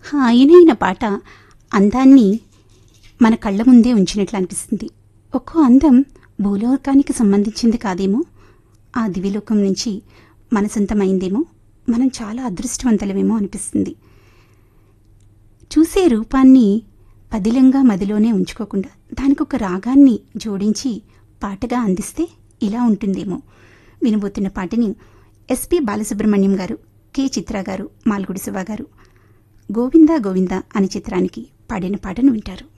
హాయినైన పాట అందాన్ని మన కళ్ళ ముందే ఉంచినట్లు అనిపిస్తుంది ఒక్కో అందం భూలోకానికి సంబంధించింది కాదేమో ఆ దివిలోకం నుంచి మన సొంతమైందేమో మనం చాలా అదృష్టవంతులమేమో అనిపిస్తుంది చూసే రూపాన్ని పదిలంగా మదిలోనే ఉంచుకోకుండా దానికి ఒక రాగాన్ని జోడించి పాటగా అందిస్తే ఇలా ఉంటుందేమో వినబోతున్న పాటని ఎస్పి బాలసుబ్రహ్మణ్యం గారు కె చిత్ర గారు మాల్గుడి శివ గారు గోవిందా గోవిందా అనే చిత్రానికి పాడిన పాటను వింటారు